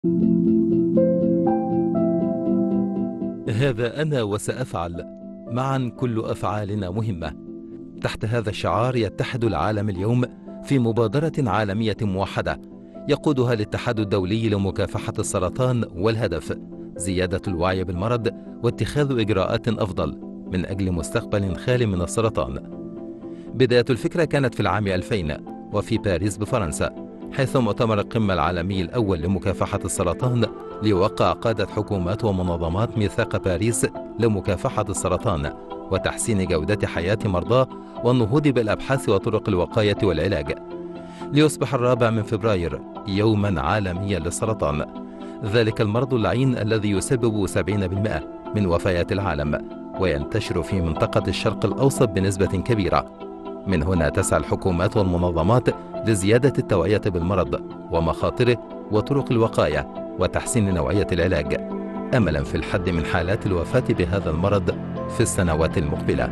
هذا أنا وسأفعل معا كل أفعالنا مهمة تحت هذا الشعار يتحد العالم اليوم في مبادرة عالمية موحدة يقودها الاتحاد الدولي لمكافحة السرطان والهدف زيادة الوعي بالمرض واتخاذ إجراءات أفضل من أجل مستقبل خال من السرطان بداية الفكرة كانت في العام 2000 وفي باريس بفرنسا حيث مؤتمر القمة العالمي الأول لمكافحة السرطان ليوقع قادة حكومات ومنظمات ميثاق باريس لمكافحة السرطان وتحسين جودة حياة مرضاه والنهوض بالأبحاث وطرق الوقاية والعلاج ليصبح الرابع من فبراير يوما عالميا للسرطان ذلك المرض اللعين الذي يسبب 70% من وفيات العالم وينتشر في منطقة الشرق الأوسط بنسبة كبيرة من هنا تسعى الحكومات والمنظمات لزيادة التوعية بالمرض ومخاطره وطرق الوقاية وتحسين نوعية العلاج أملا في الحد من حالات الوفاة بهذا المرض في السنوات المقبلة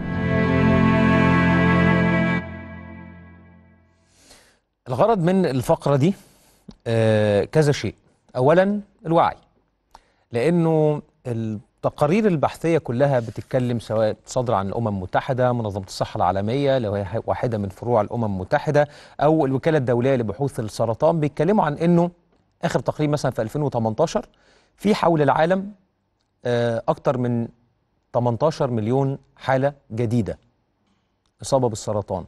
الغرض من الفقرة دي آه، كذا شيء أولا الوعي لأنه التقارير البحثية كلها بتتكلم سواء صادرة عن الأمم المتحدة منظمة الصحة العالمية لو هي واحدة من فروع الأمم المتحدة أو الوكالة الدولية لبحوث السرطان بيتكلموا عن أنه آخر تقرير مثلا في 2018 في حول العالم آه، أكتر من 18 مليون حالة جديدة إصابة بالسرطان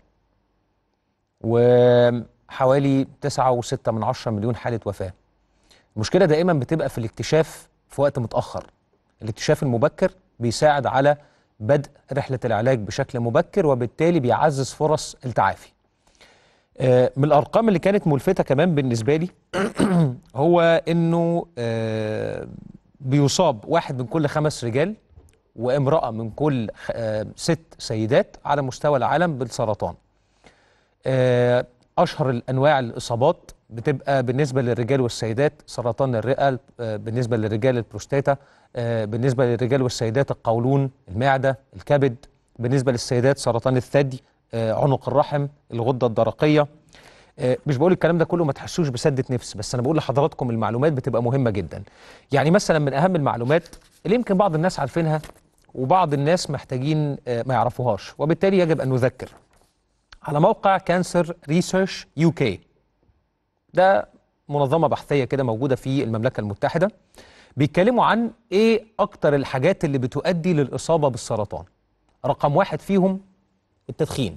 وحوالي 9.6 من عشرة مليون حالة وفاة المشكلة دائما بتبقى في الاكتشاف في وقت متأخر الاكتشاف المبكر بيساعد على بدء رحلة العلاج بشكل مبكر وبالتالي بيعزز فرص التعافي آه، من الأرقام اللي كانت ملفتة كمان بالنسبة لي هو إنه آه، بيصاب واحد من كل خمس رجال وامرأة من كل خ- آه، ست سيدات على مستوى العالم بالسرطان آه، أشهر الأنواع الإصابات بتبقى بالنسبة للرجال والسيدات سرطان الرئة آه، بالنسبة للرجال البروستاتا آه، بالنسبة للرجال والسيدات القولون المعدة الكبد بالنسبة للسيدات سرطان الثدي آه، عنق الرحم الغدة الدرقية آه، مش بقول الكلام ده كله ما تحسوش بسدة نفس بس أنا بقول لحضراتكم المعلومات بتبقى مهمة جدا يعني مثلا من أهم المعلومات اللي يمكن بعض الناس عارفينها وبعض الناس محتاجين آه، ما يعرفوهاش وبالتالي يجب أن نذكر على موقع كانسر ريسيرش يو كي ده منظمة بحثية كده موجودة في المملكة المتحدة بيتكلموا عن ايه اكتر الحاجات اللي بتؤدي للإصابة بالسرطان رقم واحد فيهم التدخين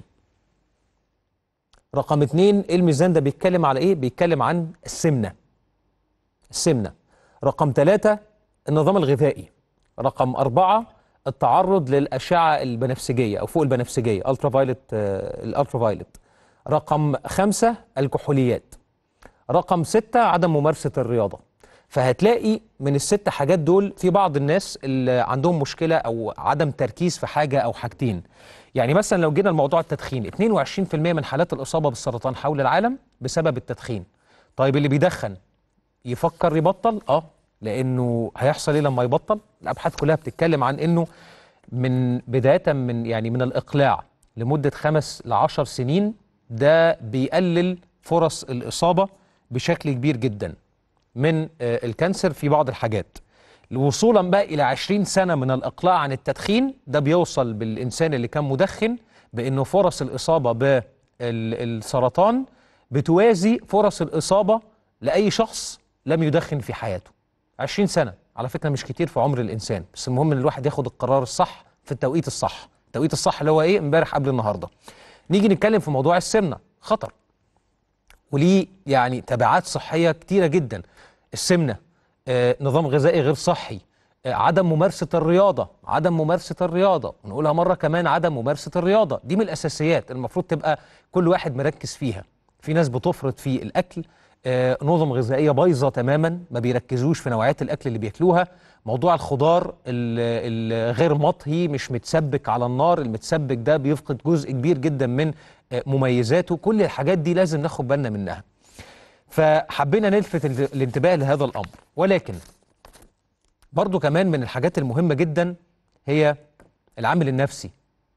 رقم اتنين إيه الميزان ده بيتكلم على ايه بيتكلم عن السمنة السمنة رقم ثلاثة النظام الغذائي رقم أربعة التعرض للأشعة البنفسجية أو فوق البنفسجية الترا فايلت الالترا فايلت رقم خمسة الكحوليات رقم ستة عدم ممارسة الرياضة فهتلاقي من الست حاجات دول في بعض الناس اللي عندهم مشكلة أو عدم تركيز في حاجة أو حاجتين يعني مثلا لو جينا لموضوع التدخين 22% من حالات الإصابة بالسرطان حول العالم بسبب التدخين طيب اللي بيدخن يفكر يبطل اه لانه هيحصل ايه لما يبطل الابحاث كلها بتتكلم عن انه من بدايه من يعني من الاقلاع لمده خمس لعشر سنين ده بيقلل فرص الاصابه بشكل كبير جدا من آه، الكانسر في بعض الحاجات وصولا بقى الى 20 سنه من الاقلاع عن التدخين ده بيوصل بالانسان اللي كان مدخن بانه فرص الاصابه بالسرطان بتوازي فرص الاصابه لاي شخص لم يدخن في حياته 20 سنه على فكره مش كتير في عمر الانسان بس المهم ان الواحد ياخد القرار الصح في التوقيت الصح التوقيت الصح اللي هو ايه امبارح قبل النهارده نيجي نتكلم في موضوع السمنه خطر وليه يعني تبعات صحيه كتيره جدا السمنه آه، نظام غذائي غير صحي آه، عدم ممارسه الرياضه عدم ممارسه الرياضه ونقولها مره كمان عدم ممارسه الرياضه دي من الاساسيات المفروض تبقى كل واحد مركز فيها في ناس بتفرط في الاكل آه، نظم غذائيه بايظه تماما ما بيركزوش في نوعيات الاكل اللي بياكلوها موضوع الخضار ال- الغير مطهي مش متسبك على النار المتسبك ده بيفقد جزء كبير جدا من آه، مميزاته كل الحاجات دي لازم ناخد بالنا منها فحبينا نلفت ال- الانتباه لهذا الامر ولكن برضو كمان من الحاجات المهمه جدا هي العامل النفسي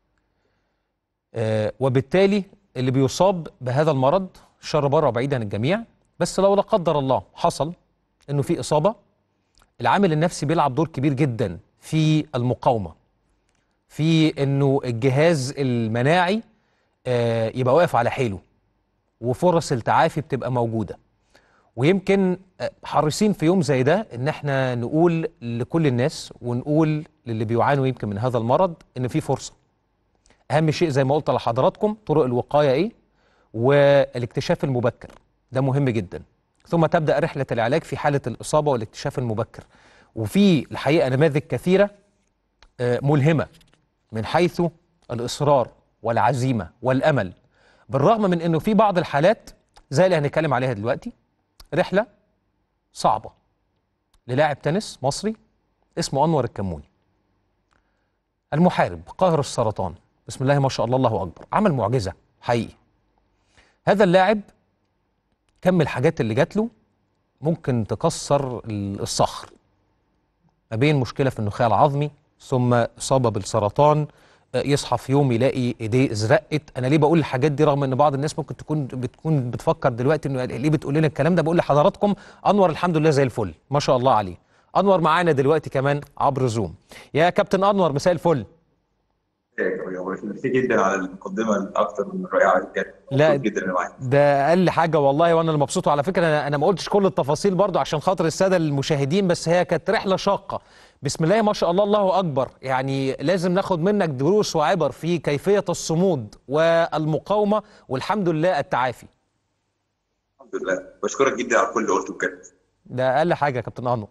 آه، وبالتالي اللي بيصاب بهذا المرض شر بره وبعيد عن الجميع بس لو لا قدر الله حصل انه في اصابه العامل النفسي بيلعب دور كبير جدا في المقاومه في انه الجهاز المناعي آه، يبقى واقف على حيله وفرص التعافي بتبقى موجوده ويمكن آه، حريصين في يوم زي ده ان احنا نقول لكل الناس ونقول للي بيعانوا يمكن من هذا المرض ان في فرصه اهم شيء زي ما قلت لحضراتكم طرق الوقايه ايه والاكتشاف المبكر ده مهم جدا ثم تبدا رحله العلاج في حاله الاصابه والاكتشاف المبكر وفي الحقيقه نماذج كثيره آه، ملهمه من حيث الاصرار والعزيمه والامل بالرغم من انه في بعض الحالات زي اللي هنتكلم عليها دلوقتي رحله صعبه للاعب تنس مصري اسمه انور الكموني المحارب قاهر السرطان بسم الله ما شاء الله الله اكبر عمل معجزه حقيقي هذا اللاعب كم الحاجات اللي جات له ممكن تكسر الصخر ما بين مشكله في النخاع العظمي ثم اصابه بالسرطان آه، يصحى في يوم يلاقي ايديه ازرقت انا ليه بقول الحاجات دي رغم ان بعض الناس ممكن تكون بتكون بتفكر دلوقتي انه ليه بتقول لنا الكلام ده بقول لحضراتكم انور الحمد لله زي الفل ما شاء الله عليه انور معانا دلوقتي كمان عبر زوم يا كابتن انور مساء الفل ميرسي جدا على المقدمه الاكثر من رائعه بجد لا، مبسوط جدا انا معاك ده اقل حاجه والله وانا اللي مبسوط وعلى فكره انا انا ما قلتش كل التفاصيل برضو عشان خاطر الساده المشاهدين بس هي كانت رحله شاقه بسم الله ما شاء الله الله اكبر يعني لازم ناخد منك دروس وعبر في كيفيه الصمود والمقاومه والحمد لله التعافي الحمد لله بشكرك جدا على كل اللي قلته بجد ده اقل حاجه يا كابتن انور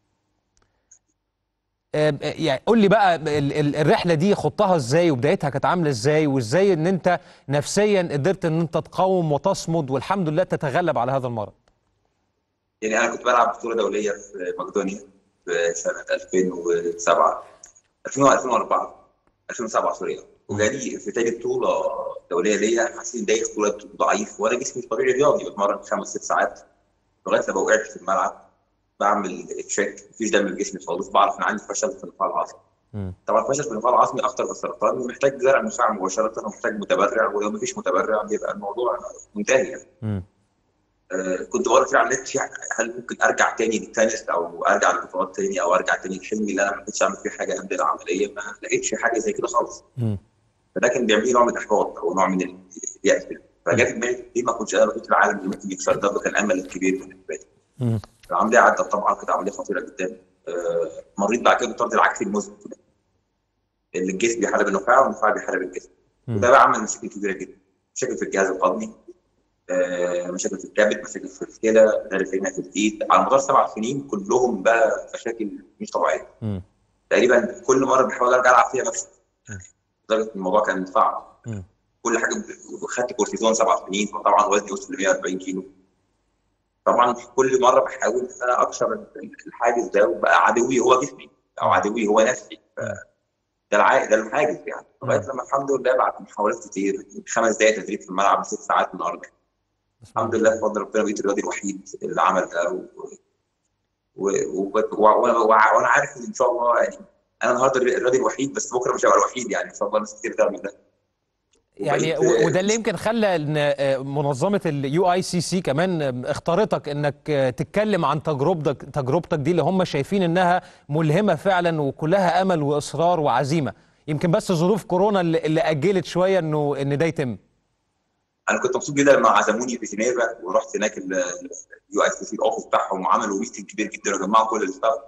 آم، آه، يعني قول لي بقى ال- ال- الرحله دي خضتها ازاي وبدايتها كانت عامله ازاي وازاي ان انت نفسيا قدرت ان انت تقاوم وتصمد والحمد لله تتغلب على هذا المرض يعني انا كنت بلعب بطوله دوليه في مقدونيا في سنه 2007 2000 2004 2007 سوري وجالي في تاني بطوله دوليه ليا حسيت ان ده بطوله ضعيف وانا جسمي مش طبيعي رياضي بتمرن خمس ست ساعات لغايه لما وقعت في الملعب بعمل تشيك مفيش دم في جسمي خالص بعرف ان عندي فشل في النخاع العصبي مم. طبعا الفشل في النخاع العصبي اخطر من السرطان ومحتاج زرع نخاع مباشره ومحتاج متبرع ولو مفيش متبرع بيبقى الموضوع منتهي يعني. مم. آه، كنت بقرا كتير على النت في هل ممكن ارجع تاني للتنس او ارجع للبطولات تاني او ارجع تاني لحلمي اللي انا ما كنتش اعمل فيه حاجه قبل العمليه ما لقيتش حاجه زي كده خالص مم. فده كان بيعمل لي نوع من الاحباط او نوع من اليأس فجاء في دماغي ليه ما كنتش انا بقيت العالم اللي ممكن يكسر ده كان امل كبير بالنسبه لي مم. العمليه عدت طبعا كانت عمليه خطيره جدا آه، مريت بعد كده بالطرد العكسي المزمن اللي الجسم بيحارب النخاع والنخاع بيحارب الجسم مم. وده بقى عمل مشاكل كبيره جدا مشاكل في الجهاز الهضمي آه، مشاكل في الكبد مشاكل في الكلى غير هنا في الايد على مدار سبع سنين كلهم بقى مشاكل مش طبيعيه مم. تقريبا كل مره بحاول ارجع العب فيها بس مم. لدرجه إن الموضوع كان صعب مم. كل حاجه ب- خدت كورتيزون سبع سنين فطبعا وزني وصل ل 140 كيلو طبعا كل مره بحاول ان انا اكسر الحاجز ده وبقى عدوي هو جسمي او عدوي هو نفسي ف- ده الع... ده الحاجز يعني لغايه لما الحمد لله بعد محاولات كتير خمس دقائق تدريب في الملعب ست ساعات النهارده الحمد لله بفضل ربنا بقيت الرياضي الوحيد اللي عمل ده و... و... و... و... و... و... وانا عارف ان ان شاء الله يعني انا النهارده الرياضي الوحيد بس بكره مش هبقى الوحيد يعني ان شاء الله ناس كتير تعمل ده يعني وبقيت- و- وده اللي يمكن خلى ان آه، منظمه اليو اي سي سي كمان آه، اختارتك انك آه، تتكلم عن تجربتك تجربتك دي اللي هم شايفين انها ملهمه فعلا وكلها امل واصرار وعزيمه يمكن بس ظروف كورونا اللي, اللي اجلت شويه انه ان ده يتم انا كنت مبسوط جدا لما عزموني في جنيفا ورحت هناك اليو اس سي الاوفيس بتاعهم وعملوا ميتنج كبير جدا وجمعوا كل الستاف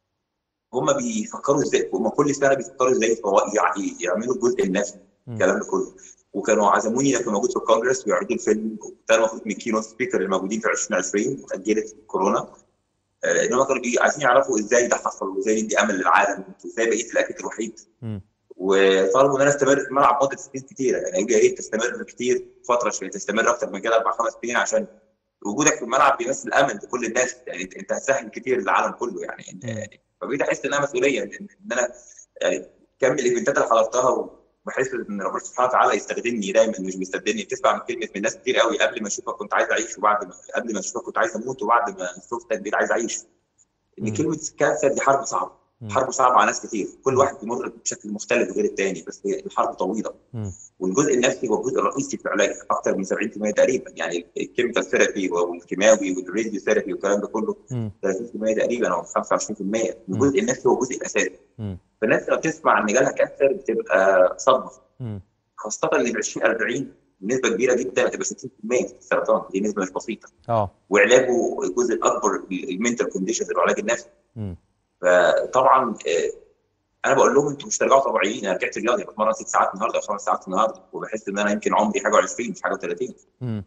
هم بيفكروا ازاي هم كل سنه بيفكروا ازاي فوا- يع- يعملوا الجزء النفسي الكلام ده كله وكانوا عزموني انا كنت موجود في الكونجرس ويعرضوا الفيلم وكنت انا المفروض من الكينوت سبيكر الموجودين في 2020 اتاجلت كورونا آه، ان هم كانوا بي- عايزين يعرفوا ازاي ده حصل وازاي ندي امل للعالم وازاي بقيت الاكل الوحيد مم. وطلبوا ان انا استمر في الملعب مده سنين كتيره يعني يا ريت تستمر كتير فتره شويه تستمر اكتر من كده اربع خمس سنين عشان وجودك في الملعب بيمثل امل لكل الناس يعني انت انت هتسهل كتير للعالم كله يعني انت مم. يعني فبقيت احس انها مسؤوليه ان إن انا يعني كم الايفنتات اللي حضرتها وبحس ان ربنا سبحانه وتعالى يستخدمني دايما مش بيستبدلني بتسمع من كلمه من ناس كتير قوي قبل ما اشوفك كنت عايز اعيش وبعد ما قبل ما اشوفك كنت عايز اموت وبعد ما شفتك بقيت عايز اعيش ان مم. كلمه كانسر دي حرب صعبه مم. حرب صعبه على ناس كتير كل واحد بيمر بشكل مختلف غير التاني بس هي الحرب طويله مم. والجزء النفسي هو الجزء الرئيسي في العلاج اكثر من 70% تقريبا يعني الكيميكال ثيرابي والكيماوي والراديو ثيرابي والكلام ده كله مم. 30% تقريبا او 25% الجزء النفسي هو الجزء الاساسي مم. فالناس لما بتسمع ان جالها كانسر بتبقى صدمه مم. خاصه اللي ب 20 40 بنسبه كبيره جدا هتبقى 60% في السرطان دي نسبه مش بسيطه اه وعلاجه الجزء الاكبر المنتال كونديشنز العلاج النفسي مم. فطبعا آه، انا بقول لهم انتوا مش ترجعوا طبيعيين انا رجعت رياضي بتمرن ست ساعات النهارده او خمس ساعات النهارده وبحس ان انا يمكن عمري حاجه و20 مش حاجه و30 مم.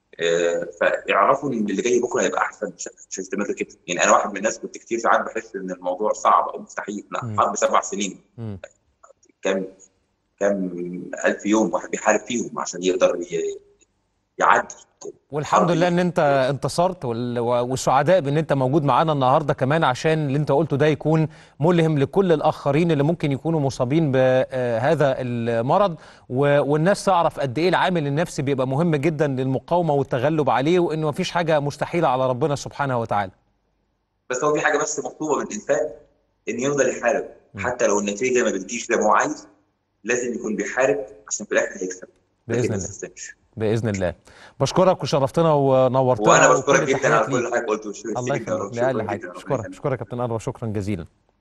فاعرفوا ان اللي جاي بكره هيبقى احسن مش مش هيستمر كده يعني انا واحد من الناس كنت كتير ساعات بحس ان الموضوع صعب او مستحيل لا مم. حرب سبع سنين مم. كام كام الف يوم واحد بيحارب فيهم عشان يقدر ي- يعدي والحمد حرب لله ان انت انتصرت وال- والسعداء بان انت موجود معانا النهارده كمان عشان اللي انت قلته ده يكون ملهم لكل الاخرين اللي ممكن يكونوا مصابين بهذا المرض و- والناس تعرف قد ايه العامل النفسي بيبقى مهم جدا للمقاومه والتغلب عليه وانه مفيش حاجه مستحيله على ربنا سبحانه وتعالى. بس هو في حاجه بس مطلوبه من الانسان ان يفضل يحارب مم. حتى لو النتيجه ما بتجيش زي ما هو عايز لازم يكون بيحارب عشان في الاخر هيكسب بإذن لكن ما الله. يستسلمش. باذن الله. بشكرك وشرفتنا ونورتنا وانا وكل بشكرك جدا على تحياتي ليك. كل حاجه قلته شكرا الله جدا يا رب. يخليك لا شكرا اقل حاجه جدا يا رب. اشكرك اشكرك يا كابتن انور شكرا جزيلا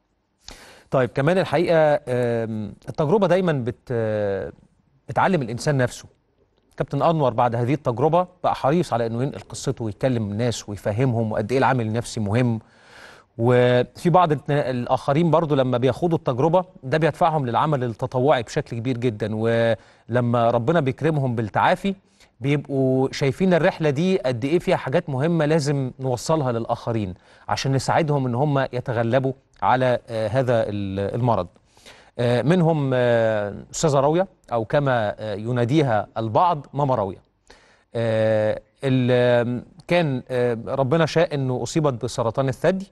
طيب كمان الحقيقه آم، التجربه دايما بت آه، بتعلم الانسان نفسه كابتن انور بعد هذه التجربه بقى حريص على انه ينقل قصته ويكلم الناس ويفهمهم وقد ايه العامل النفسي مهم وفي بعض الت- الاخرين برضو لما بياخدوا التجربه ده بيدفعهم للعمل التطوعي بشكل كبير جدا ولما ربنا بيكرمهم بالتعافي بيبقوا شايفين الرحله دي قد ايه فيها حاجات مهمه لازم نوصلها للاخرين عشان نساعدهم ان هم يتغلبوا على آه، هذا ال- المرض آه، منهم آه، استاذه راويه او كما آه، يناديها البعض ماما راويه آه، ال- كان آه، ربنا شاء انه اصيبت بسرطان الثدي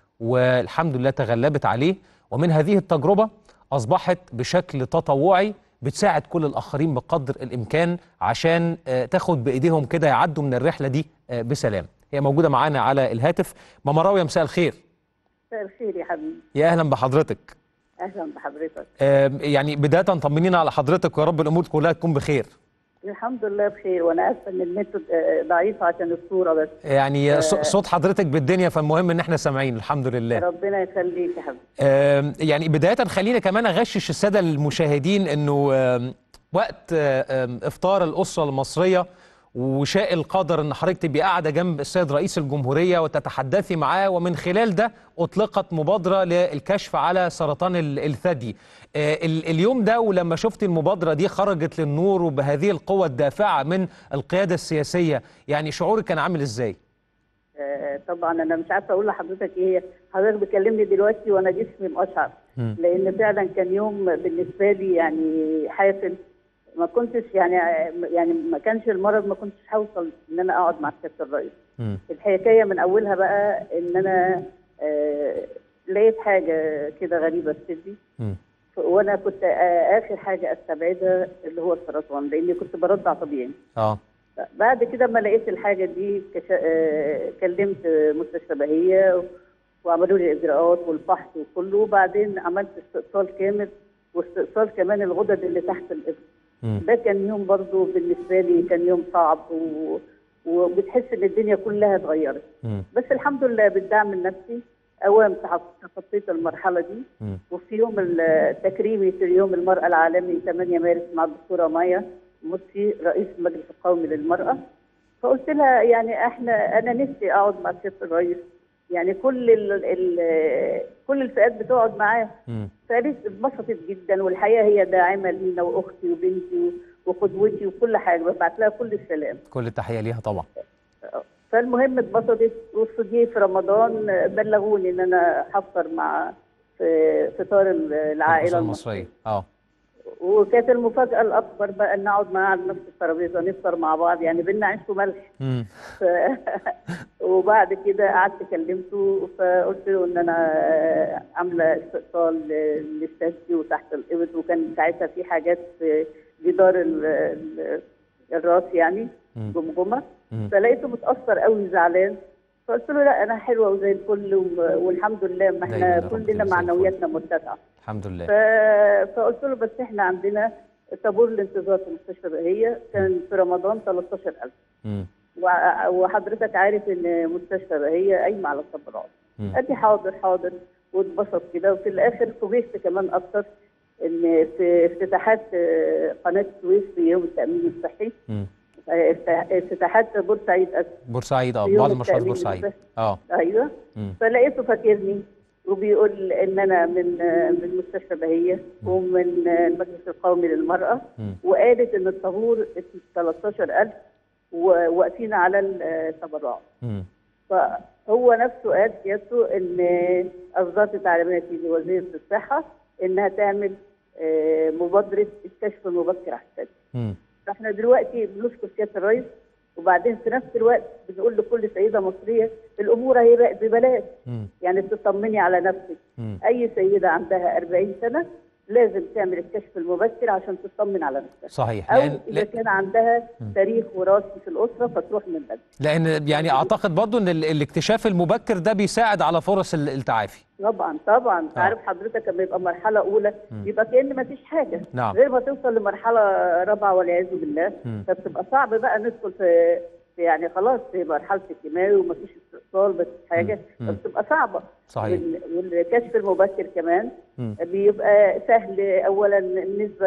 والحمد لله تغلبت عليه ومن هذه التجربه اصبحت بشكل تطوعي بتساعد كل الاخرين بقدر الامكان عشان آه، تاخد بايديهم كده يعدوا من الرحله دي آه، بسلام هي موجوده معانا على الهاتف ماما راويه مساء الخير مساء الخير يا حبيبي يا اهلا بحضرتك اهلا بحضرتك آه، يعني بدايه طمنينا على حضرتك ويا رب الامور كلها تكون بخير الحمد لله بخير وانا اسفه ان النت آه، ضعيف عشان الصوره بس يعني ص- صوت حضرتك بالدنيا فالمهم ان احنا سامعين الحمد لله ربنا يخليك يا حبيبي آم، يعني بداية خلينا كمان أغشش السادة المشاهدين أنه آم، وقت آم، إفطار الأسرة المصرية وشاء القدر أن حضرتك تبقي قاعدة جنب السيد رئيس الجمهورية وتتحدثي معاه ومن خلال ده أطلقت مبادرة للكشف على سرطان ال- الثدي آه، ال- اليوم ده ولما شفت المبادرة دي خرجت للنور وبهذه القوة الدافعة من القيادة السياسية يعني شعورك كان عامل إزاي؟ آه، طبعا انا مش عارفه اقول لحضرتك ايه هي حضرتك بتكلمني دلوقتي وانا جسمي مقشعر مم. لان فعلا كان يوم بالنسبه لي يعني حافل ما كنتش يعني يعني ما كانش المرض ما كنتش هوصل ان انا اقعد مع سياده الرئيس مم. الحكايه من اولها بقى ان انا آه لقيت حاجه كده غريبه في صدري مم. وانا كنت آه اخر حاجه استبعدها اللي هو السرطان لاني كنت برضع طبيعي آه بعد كده ما لقيت الحاجه دي كش... آه كلمت مستشفى بهيه وعملوا لي الاجراءات والفحص وكله وبعدين عملت استئصال كامل واستئصال كمان الغدد اللي تحت الابط مم. ده كان يوم برضو بالنسبه لي كان يوم صعب و... وبتحس ان الدنيا كلها اتغيرت مم. بس الحمد لله بالدعم النفسي اوام تحط- تخطيت المرحله دي مم. وفي يوم التكريمي في يوم المراه العالمي 8 مارس مع الدكتوره مايا مطفي رئيس المجلس القومي للمراه فقلت لها يعني احنا انا نفسي اقعد مع سياده الرئيس يعني كل ال ال كل الفئات بتقعد معاه مم. فقالت اتبسطت جدا والحقيقه هي داعمه لينا واختي وبنتي وقدوتي وكل حاجه ببعت لها كل السلام كل التحية ليها طبعا فالمهم اتبسطت وفي في رمضان بلغوني ان انا هفطر مع في فطار العائله الأسرة المصريه المصرية اه وكانت المفاجاه الاكبر بقى ان نقعد معاه على نفس الترابيزه نفطر مع بعض يعني بينا عيش وملح مم. ف... وبعد كده قعدت كلمته فقلت له ان انا عامله استئصال للثدي وتحت الابط وكان ساعتها في حاجات في جدار ال... ال... الراس يعني مم. جمجمه مم. فلقيته متاثر قوي زعلان فقلت له لا انا حلوه وزي الفل و- والحمد لله ما دايماً احنا يا رب كلنا زي الفل. معنوياتنا مرتفعه الحمد لله ف... فقلت له بس احنا عندنا طابور الانتظار في مستشفى بهيه كان في رمضان 13000 مم. وع- وحضرتك عارف ان مستشفى بهيه قايمه على التبرعات مم. قال لي حاضر حاضر واتبسط كده وفي الاخر فوجئت كمان اكتر ان في افتتاحات آه، قناه السويس في يوم التامين الصحي مم. آه، افتتاح- افتتاحات بورسعيد أس- بورسعيد اه في يوم بعض المشروعات التأمين بورسعيد الصحي. اه ايوه مم. فلقيته فاكرني وبيقول ان انا من آه، من مستشفى بهيه ومن آه، المجلس القومي للمراه مم. وقالت ان الطابور 13000 وواقفين على التبرعات مم. فهو نفسه قال سيادته ان اصدرت تعليمات لوزيره الصحه انها تعمل آه، مبادره الكشف المبكر على الثدي مم. فاحنا دلوقتي بنشكر سياده الرئيس وبعدين في نفس الوقت بنقول لكل سيده مصريه الامور هي بقت ببلاش مم. يعني تطمني على نفسك مم. اي سيده عندها 40 سنه لازم تعمل الكشف المبكر عشان تطمن على نفسها صحيح او لان اذا لأ- كان عندها تاريخ وراثي في الاسره فتروح من بدري لان يعني اعتقد برضو ان ال- الاكتشاف المبكر ده بيساعد على فرص ال- التعافي طبعا طبعا آه. عارف حضرتك لما يبقى مرحله اولى يبقى كان ما فيش حاجه نعم. غير ما توصل لمرحله رابعه والعياذ بالله مم. فبتبقى صعب بقى ندخل في في يعني خلاص في مرحله الكيماوي وما فيش استئصال بس حاجه مم. فبتبقى صعبه صحيح. وال- والكشف المبكر كمان مم. بيبقى سهل اولا النسبه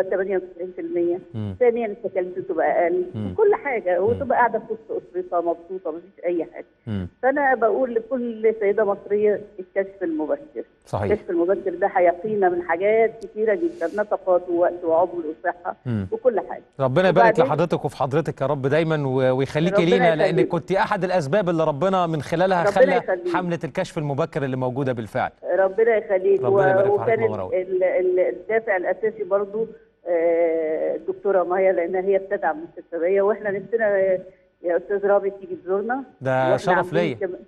98% مم. ثانيا التكاليف بتبقى اقل مم. كل حاجه وتبقى قاعده في وسط اسرتها مبسوطه مفيش اي حاجه مم. فانا بقول لكل سيده مصريه الكشف المبكر صحيح الكشف المبكر ده هيقينا من حاجات كتيره جدا نفقات ووقت وعمر وصحه مم. وكل حاجه ربنا يبارك وبعدين- لحضرتك وفي حضرتك يا رب دايما و- ويخليكي ربنا لينا لان يخليك. كنت احد الاسباب اللي ربنا من خلالها ربنا خلى يخليك. حمله الكشف المبكر اللي موجوده بالفعل ربنا يخليك ربنا يبارك في وكان حضرتك ال- ومراوي. ال- ال- الدافع الاساسي برضو آه، الدكتوره مايا لان هي بتدعم المستشفى واحنا نفسنا يا استاذ رابي تيجي تزورنا ده وإحنا شرف عاملين ليا كمان-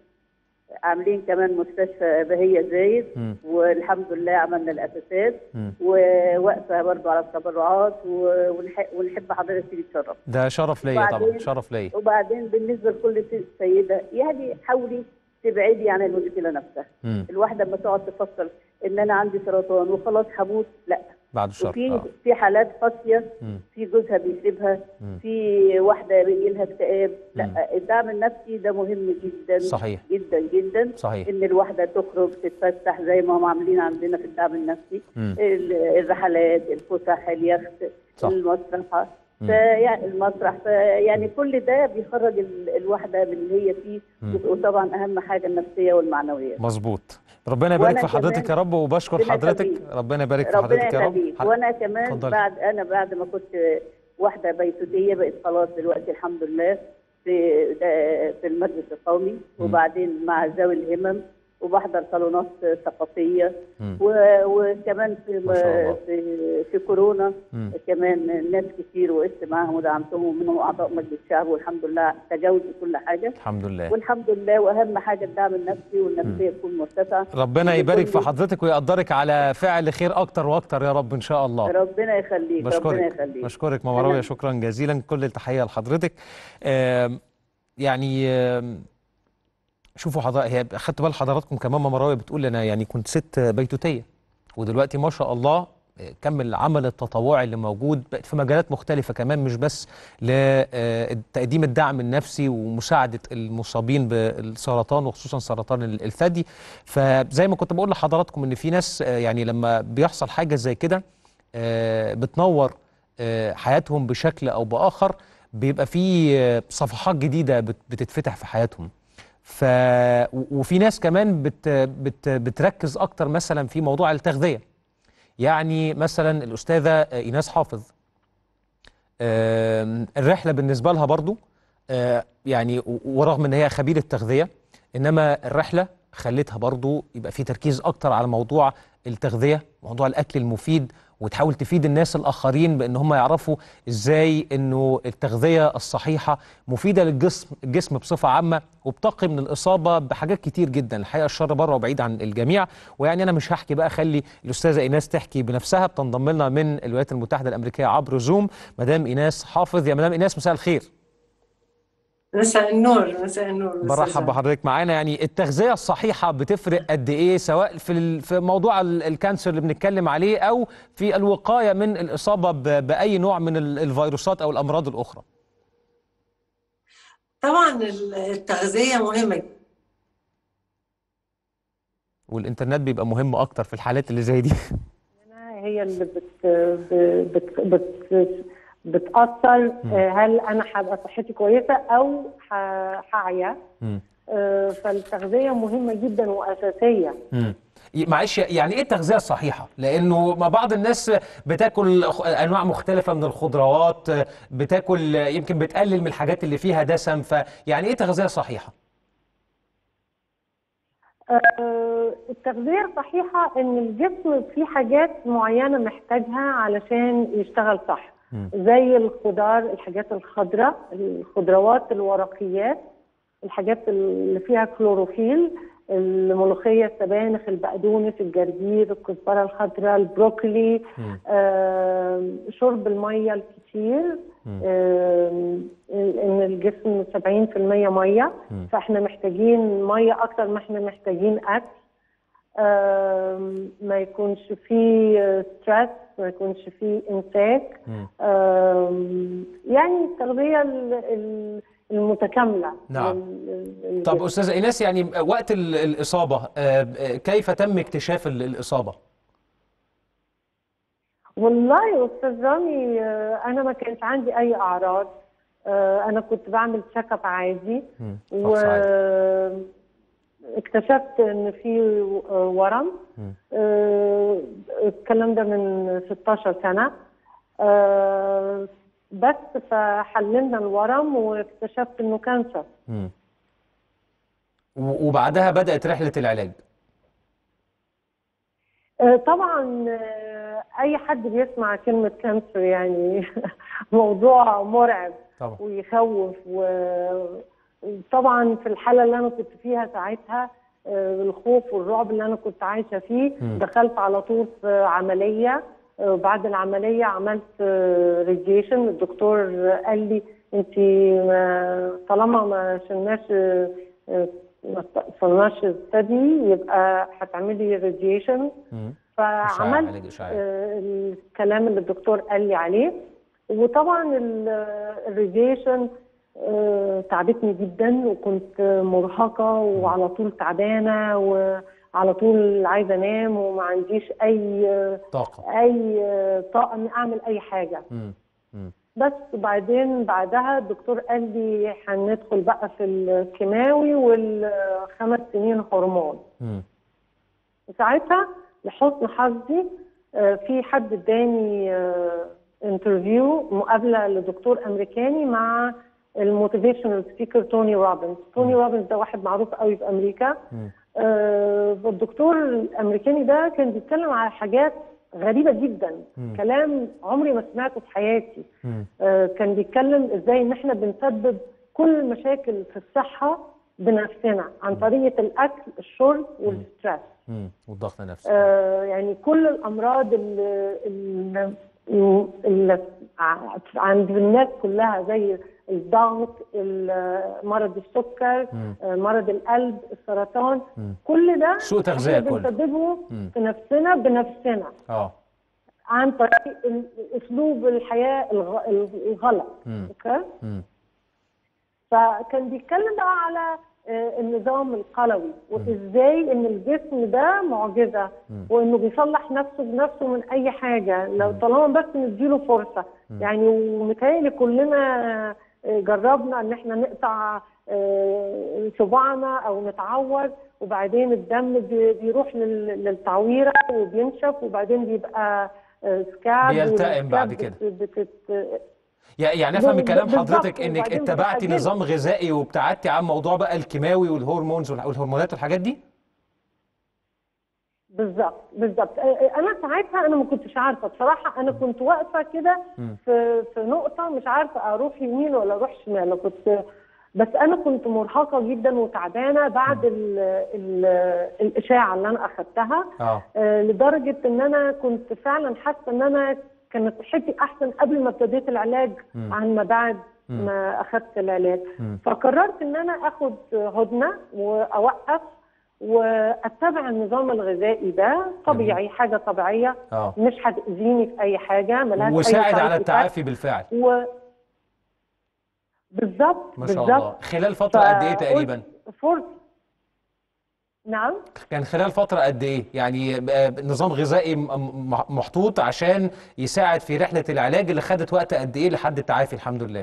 عاملين كمان مستشفى بهية زايد مم. والحمد لله عملنا الاساسات مم. وواقفه برضو على التبرعات و- ونح- ونحب حضرتك تيجي تشرف ده شرف ليا طبعا وبعدين- شرف ليا وبعدين بالنسبه لكل س- سيده يعني حاولي تبعدي عن المشكله نفسها مم. الواحده لما تقعد تفكر ان انا عندي سرطان وخلاص هموت لا بعد الشر وفي آه. في حالات قاسيه مم. في جوزها بيسيبها مم. في واحده بيجي لها اكتئاب مم. لا الدعم النفسي ده مهم جدا صحيح. جدا جدا صحيح. ان الواحده تخرج تتفسح زي ما هم عاملين عندنا في الدعم النفسي مم. ال- الرحلات الفسح اليخت صح. المسرح مم. فيعني المسرح فيعني كل ده بيخرج ال- الواحده من اللي هي فيه مم. وطبعا اهم حاجه النفسيه والمعنويه مظبوط ربنا يبارك وأنا في حضرتك كمان- يا رب وبشكر ربنا حضرتك يخليك. ربنا يبارك في ربنا حضرتك يا رب يخليك ح- وانا كمان اتفضلي. بعد انا بعد ما كنت واحده بيتوتيه بقيت خلاص دلوقتي الحمد لله في في المجلس القومي وبعدين مع ذوي الهمم وبحضر صالونات ثقافيه مم. و- وكمان في ما شاء الله. في في كورونا مم. كمان ناس كتير وقفت معاهم ودعمتهم ومنهم اعضاء مجلس الشعب والحمد لله تجاوزوا كل حاجه الحمد لله والحمد لله واهم حاجه الدعم النفسي والنفسيه تكون مرتفعه ربنا يبارك في وكل- حضرتك ويقدرك على فعل خير اكتر واكتر يا رب ان شاء الله ربنا يخليك ربنا بشكرك يخليك بشكرك ماما راوية أهلاً. شكرا جزيلا كل التحيه لحضرتك آم، يعني آم، شوفوا حضرتك هي خدت بال حضراتكم كمان ماما راوية بتقول انا يعني كنت ست بيتوتيه ودلوقتي ما شاء الله آه، كم العمل التطوعي اللي موجود بقت في مجالات مختلفة كمان مش بس لتقديم الدعم النفسي ومساعدة المصابين بالسرطان وخصوصا سرطان ال- الثدي فزي ما كنت بقول لحضراتكم ان في ناس آه، يعني لما بيحصل حاجة زي كده آه، بتنور آه، حياتهم بشكل او باخر بيبقى في آه، صفحات جديده بت- بتتفتح في حياتهم ف و- وفي ناس كمان بت بت بتركز اكتر مثلا في موضوع التغذيه يعني مثلا الاستاذه آه، ايناس حافظ آم، الرحله بالنسبه لها برضو آه، يعني و- ورغم ان هي خبيره تغذيه انما الرحله خلتها برضو يبقى في تركيز اكتر على موضوع التغذيه موضوع الاكل المفيد وتحاول تفيد الناس الاخرين بان هم يعرفوا ازاي انه التغذيه الصحيحه مفيده للجسم الجسم بصفه عامه وبتقي من الاصابه بحاجات كتير جدا الحقيقه الشر بره وبعيد عن الجميع ويعني انا مش هحكي بقى خلي الاستاذه ايناس تحكي بنفسها بتنضم لنا من الولايات المتحده الامريكيه عبر زوم مدام ايناس حافظ يا مدام ايناس مساء الخير مساء النور مساء النور برحب أستاذة. بحضرتك معانا يعني التغذيه الصحيحه بتفرق قد ايه سواء في ال- في موضوع ال- الكانسر اللي بنتكلم عليه او في الوقايه من الاصابه ب- باي نوع من ال- الفيروسات او الامراض الاخرى طبعا التغذية مهمة والانترنت بيبقى مهم اكتر في الحالات اللي زي دي هي اللي بت بت بت بتأثر آه، هل أنا هبقى صحتي كويسة أو ه- هعيا مم. آه، فالتغذية مهمة جدا وأساسية مم. معلش يعني ايه التغذيه الصحيحه لانه ما بعض الناس بتاكل خ- انواع مختلفه من الخضروات بتاكل يمكن بتقلل من الحاجات اللي فيها دسم فيعني ايه تغذيه صحيحه آه، التغذية الصحيحة إن الجسم فيه حاجات معينة محتاجها علشان يشتغل صح مم. زي الخضار الحاجات الخضراء الخضروات الورقيات الحاجات اللي فيها كلوروفيل الملوخية السبانخ البقدونس الجرجير الكزبرة الخضراء البروكلي مم. آه، شرب المية الكتير مم. آه، ان الجسم 70% ميه مم. فاحنا محتاجين ميه اكتر ما احنا محتاجين اكل آم، ما يكونش فيه ستريس ما يكونش فيه امساك مم. آم، يعني التغذيه ال- ال- المتكامله نعم. لل- لل- طب استاذه ايناس يعني وقت ال- الاصابه آه، آه، كيف تم اكتشاف ال- الاصابه والله يا استاذ رامي آه، انا ما كانش عندي اي اعراض آه، انا كنت بعمل تشيك اب عادي مم. فحص واكتشفت ان في آه، ورم مم. آه، الكلام ده من 16 سنه آه، بس فحللنا الورم واكتشفت انه كانسر مم. و- وبعدها بدات رحله العلاج آه، طبعا آه، اي حد بيسمع كلمه كانسر يعني موضوع مرعب طبعا ويخوف وطبعا في الحاله اللي انا كنت فيها ساعتها آه، الخوف والرعب اللي انا كنت عايشه فيه مم. دخلت على طول في عمليه آه، وبعد العمليه عملت راديشن الدكتور قال لي انت طالما ما شلناش آه، آه، ما وصلناش ستدي يبقى هتعملي راديشن مم. فعملت علاج إشعاعي. آه، الكلام اللي الدكتور قال لي عليه وطبعا الراديشن تعبتني جدا وكنت مرهقه وعلى طول تعبانه وعلى طول عايزه انام وما عنديش اي طاقه اي طاقه اني اعمل اي حاجه مم. مم. بس بعدين بعدها الدكتور قال لي هندخل بقى في الكيماوي والخمس سنين هرمون مم. ساعتها لحسن حظي آه، في حد اداني انترفيو مقابله لدكتور امريكاني مع الموتيفيشنال سبيكر توني روبنز توني روبنز ده واحد معروف قوي في امريكا مم. آه، والدكتور الامريكاني ده كان بيتكلم على حاجات غريبه جدا مم. كلام عمري ما سمعته في حياتي مم. آه، كان بيتكلم ازاي ان احنا بنسبب كل المشاكل في الصحه بنفسنا عن طريقه الاكل الشرب والستريس مم. والضغط النفسي آه، يعني كل الامراض اللي, اللي, اللي ع- عند الناس كلها زي الضغط ال- مرض السكر مم. آه، مرض القلب السرطان مم. كل ده سوء تغذية إحنا كله. بنسببه مم. في نفسنا بنفسنا اه عن طريق ال- اسلوب الحياه الغ- الغلط مم. اوكي مم. فكان بيتكلم بقى على آه، النظام القلوي وازاي ان الجسم ده معجزه وانه بيصلح نفسه بنفسه من اي حاجه لو طالما بس نديله فرصه يعني ومتهيألي كلنا آه، جربنا ان احنا نقطع آه، صباعنا او نتعور وبعدين الدم بي- بيروح لل- للتعويره وبينشف وبعدين بيبقى آه، سكاب بيلتئم بعد والسكاب كده. بت- بت- يع- يعني افهم من بال- كلام بالظبط، حضرتك انك وبعدين اتبعتي بتأجله. نظام غذائي وابتعدتي عن موضوع بقى الكيماوي والهرمونز والح- والهرمونات والحاجات دي بالظبط بالظبط آه، انا ساعتها انا ما كنتش عارفه بصراحه انا كنت واقفه كده في في نقطه مش عارفه اروح يمين ولا اروح شمال أنا كنت بس انا كنت مرهقه جدا وتعبانه بعد ال ال الاشاعه اللي انا اخذتها اه آه، لدرجه ان انا كنت فعلا حاسه ان انا كانت صحتي احسن قبل ما ابتديت العلاج عن ما بعد ما اخدت العلاج مم. فقررت ان انا اخد هدنه واوقف واتبع النظام الغذائي ده طبيعي حاجه طبيعيه اه مش هتاذيني في اي حاجه ملهاش اي وساعد side على effect. التعافي بالفعل و بالظبط ما شاء بالظبط الله خلال فتره قد ايه تقريبا فرصه نعم كان خلال فتره قد ايه يعني آه، نظام غذائي م- م- محطوط عشان يساعد في رحله العلاج اللي خدت وقت قد ايه لحد التعافي الحمد لله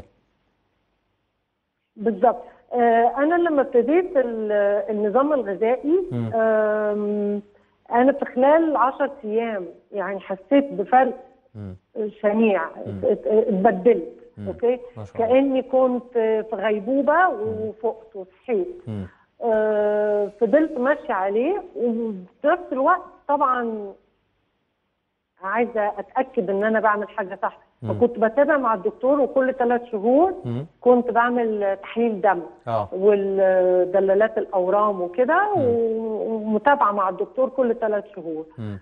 بالظبط آه، انا لما ابتديت ال- النظام الغذائي مم. آم، انا في خلال 10 ايام يعني حسيت بفرق مم. شنيع ات- اتبدلت مم. اوكي ما شاء الله. كاني كنت في غيبوبه وفقت وصحيت مم. آه، فضلت ماشيه عليه وفي نفس الوقت طبعا عايزه اتاكد ان انا بعمل حاجه صح مم. فكنت بتابع مع الدكتور وكل ثلاث شهور مم. كنت بعمل تحليل دم اه والدلالات الاورام وكده ومتابعه مع الدكتور كل ثلاث شهور مم.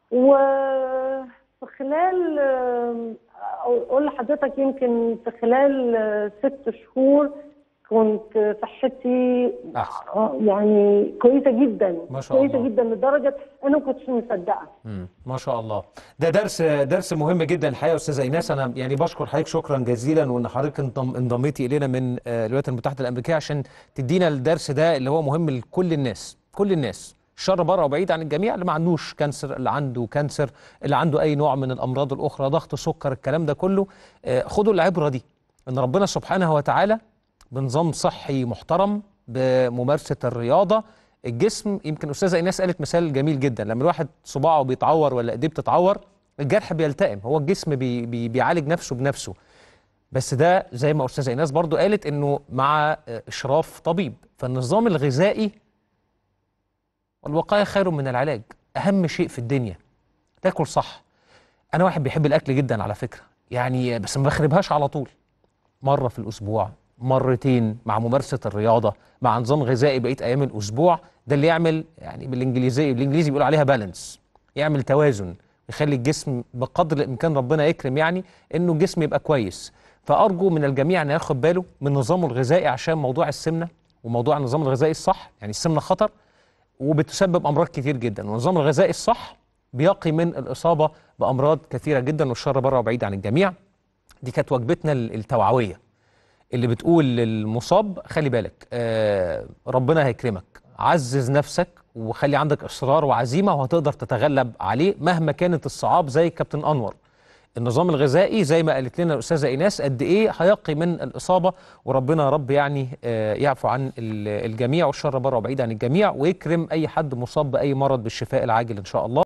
وفي خلال اقول لحضرتك يمكن في خلال ست شهور كنت صحتي احسن آه، يعني كويسه جدا ما شاء كويسه الله. جدا لدرجه انا ما كنتش مصدقه مم. ما شاء الله ده درس درس مهم جدا الحقيقه يا استاذه ايناس انا يعني بشكر حضرتك شكرا جزيلا وان حضرتك انضم انضميتي الينا من آه، الولايات المتحده الامريكيه عشان تدينا الدرس ده اللي هو مهم لكل الناس كل الناس الشر بره وبعيد عن الجميع اللي ما عندوش كانسر اللي عنده كانسر اللي عنده اي نوع من الامراض الاخرى ضغط سكر الكلام ده كله آه، خدوا العبره دي ان ربنا سبحانه وتعالى بنظام صحي محترم بممارسه الرياضه الجسم يمكن استاذه ايناس قالت مثال جميل جدا لما الواحد صباعه بيتعور ولا ايديه بتتعور الجرح بيلتئم هو الجسم بي بي بيعالج نفسه بنفسه بس ده زي ما استاذه ايناس برضو قالت انه مع آه، اشراف طبيب فالنظام الغذائي والوقايه خير من العلاج اهم شيء في الدنيا تاكل صح انا واحد بيحب الاكل جدا على فكره يعني بس ما بخربهاش على طول مره في الاسبوع مرتين مع ممارسه الرياضه مع نظام غذائي بقيه ايام الاسبوع ده اللي يعمل يعني بالانجليزي بالانجليزي بيقول عليها بالانس يعمل توازن يخلي الجسم بقدر الامكان ربنا يكرم يعني انه الجسم يبقى كويس فارجو من الجميع ان ياخد باله من نظامه الغذائي عشان موضوع السمنه وموضوع النظام الغذائي الصح يعني السمنه خطر وبتسبب امراض كتير جدا والنظام الغذائي الصح بيقي من الاصابه بامراض كثيره جدا والشر بره وبعيد عن الجميع دي كانت وجبتنا التوعويه اللي بتقول للمصاب خلي بالك آه ربنا هيكرمك عزز نفسك وخلي عندك اصرار وعزيمه وهتقدر تتغلب عليه مهما كانت الصعاب زي كابتن انور النظام الغذائي زي ما قالت لنا الاستاذه ايناس قد ايه هيقي من الاصابه وربنا يا رب يعني آه، يعفو عن ال- الجميع والشر بره وبعيد عن الجميع ويكرم اي حد مصاب باي مرض بالشفاء العاجل ان شاء الله